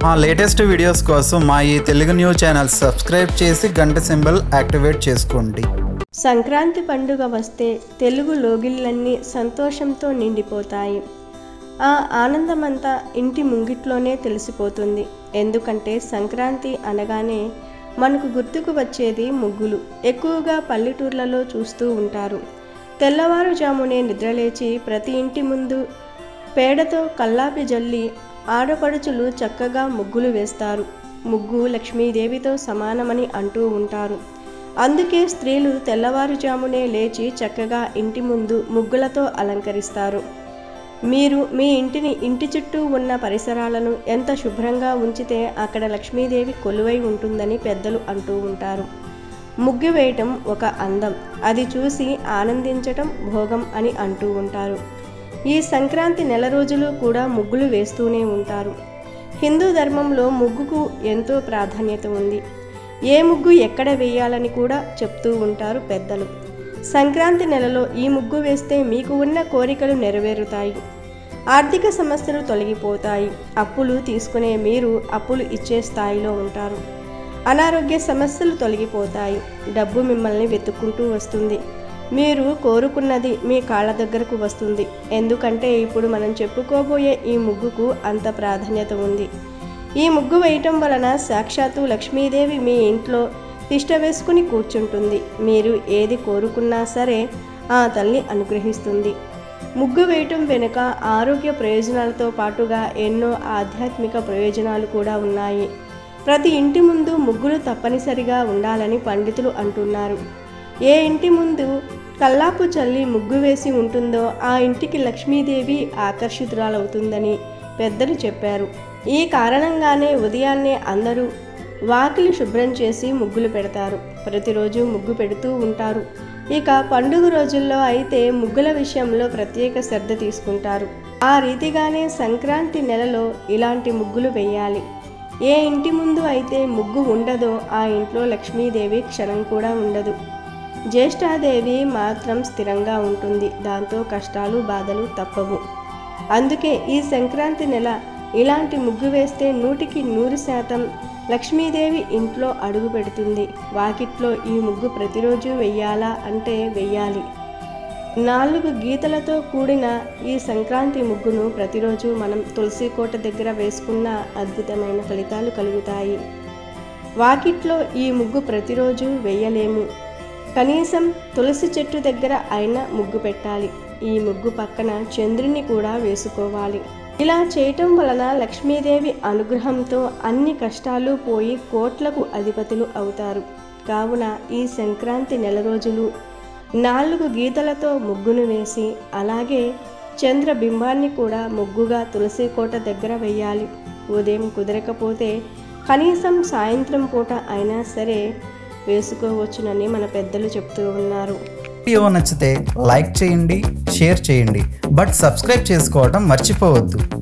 మా latest videos కోసం మా ఈ తెలుగు న్యూస్ ఛానల్ సబ్స్క్రైబ్ చేసి గంట సింబల్ యాక్టివేట్ చేసుకోండి సంక్రాంతి పండుగ వస్తే తెలుగు లోగిళ్ళన్నీ సంతోషంతో నిండిపోతాయి ఆ ఆనందమంతా ఇంటి ముంగిట్లోనే తెలిసిపోతుంది ఎందుకంటే సంక్రాంతి అనగానే మనకు గుర్తుకు వచ్చేది ముగ్గులు ఎక్కువగా పల్లెటూర్లలో చూస్తూ ఉంటారు తెల్లవారుజామునే నిద్రలేచి ప్రతి ఇంటి ముందు పేడతో కల్లాపి జల్లి ఆడపడుచులు చక్కగా ముగ్గులు వేస్తారు ముగ్గు లక్ష్మీదేవితో సమానమని అంటూ ఉంటారు అందుకే స్త్రీలు తెల్లవారుజామునే లేచి చక్కగా ఇంటి ముందు ముగ్గులతో అలంకరిస్తారు మీరు మీ ఇంటిని ఇంటి చుట్టూ ఉన్న పరిసరాలను ఎంత శుభ్రంగా ఉంచితే అక్కడ లక్ష్మీదేవి కొలువై ఉంటుందని పెద్దలు అంటూ ఉంటారు ముగ్గు వేయటం ఒక అందం అది చూసి ఆనందించటం భోగం అని అంటూ ఉంటారు ఈ సంక్రాంతి నెల రోజులు కూడా ముగ్గులు వేస్తూనే ఉంటారు హిందూ ధర్మంలో ముగ్గుకు ఎంతో ప్రాధాన్యత ఉంది ఏ ముగ్గు ఎక్కడ వేయాలని కూడా చెప్తూ ఉంటారు పెద్దలు సంక్రాంతి నెలలో ఈ ముగ్గు వేస్తే మీకు ఉన్న కోరికలు నెరవేరుతాయి ఆర్థిక సమస్యలు తొలగిపోతాయి అప్పులు తీసుకునే మీరు అప్పులు ఇచ్చే స్థాయిలో ఉంటారు అనారోగ్య సమస్యలు తొలగిపోతాయి డబ్బు మిమ్మల్ని వెతుక్కుంటూ వస్తుంది మీరు కోరుకున్నది మీ కాళ్ళ దగ్గరకు వస్తుంది ఎందుకంటే ఇప్పుడు మనం చెప్పుకోబోయే ఈ ముగ్గుకు అంత ప్రాధాన్యత ఉంది ఈ ముగ్గు వేయటం వలన సాక్షాత్తు లక్ష్మీదేవి మీ ఇంట్లో తిష్ట వేసుకుని కూర్చుంటుంది మీరు ఏది కోరుకున్నా సరే ఆ తల్లి అనుగ్రహిస్తుంది ముగ్గు వేయటం వెనుక ఆరోగ్య ప్రయోజనాలతో పాటుగా ఎన్నో ఆధ్యాత్మిక ప్రయోజనాలు కూడా ఉన్నాయి ప్రతి ఇంటి ముందు ముగ్గులు తప్పనిసరిగా ఉండాలని పండితులు అంటున్నారు ఏ ఇంటి ముందు కల్లాపు చల్లి ముగ్గు వేసి ఉంటుందో ఆ ఇంటికి లక్ష్మీదేవి ఆకర్షితురాలవుతుందని పెద్దలు చెప్పారు ఈ కారణంగానే ఉదయాన్నే అందరూ వాకిలి శుభ్రం చేసి ముగ్గులు పెడతారు ప్రతిరోజు ముగ్గు పెడుతూ ఉంటారు ఇక పండుగ రోజుల్లో అయితే ముగ్గుల విషయంలో ప్రత్యేక శ్రద్ధ తీసుకుంటారు ఆ రీతిగానే సంక్రాంతి నెలలో ఇలాంటి ముగ్గులు వేయాలి ఏ ఇంటి ముందు అయితే ముగ్గు ఉండదో ఆ ఇంట్లో లక్ష్మీదేవి క్షణం కూడా ఉండదు జ్యేష్ఠాదేవి మాత్రం స్థిరంగా ఉంటుంది దాంతో కష్టాలు బాధలు తప్పవు అందుకే ఈ సంక్రాంతి నెల ఇలాంటి ముగ్గు వేస్తే నూటికి నూరు శాతం లక్ష్మీదేవి ఇంట్లో అడుగు పెడుతుంది వాకిట్లో ఈ ముగ్గు ప్రతిరోజు వెయ్యాలా అంటే వెయ్యాలి నాలుగు గీతలతో కూడిన ఈ సంక్రాంతి ముగ్గును ప్రతిరోజు మనం తులసి కోట దగ్గర వేసుకున్న అద్భుతమైన ఫలితాలు కలుగుతాయి వాకిట్లో ఈ ముగ్గు ప్రతిరోజు వేయలేము కనీసం తులసి చెట్టు దగ్గర అయిన ముగ్గు పెట్టాలి ఈ ముగ్గు పక్కన చంద్రుని కూడా వేసుకోవాలి ఇలా చేయటం వలన లక్ష్మీదేవి అనుగ్రహంతో అన్ని కష్టాలు పోయి కోట్లకు అధిపతులు అవుతారు కావున ఈ సంక్రాంతి నెల రోజులు నాలుగు గీతలతో ముగ్గును వేసి అలాగే చంద్రబింబాన్ని కూడా ముగ్గుగా తులసి కోట దగ్గర వేయాలి ఉదయం కుదరకపోతే కనీసం సాయంత్రం పూట అయినా సరే వేసుకోవచ్చునని మన పెద్దలు చెప్తూ ఉన్నారు వీడియో నచ్చితే లైక్ చేయండి షేర్ చేయండి బట్ సబ్స్క్రైబ్ చేసుకోవడం మర్చిపోవద్దు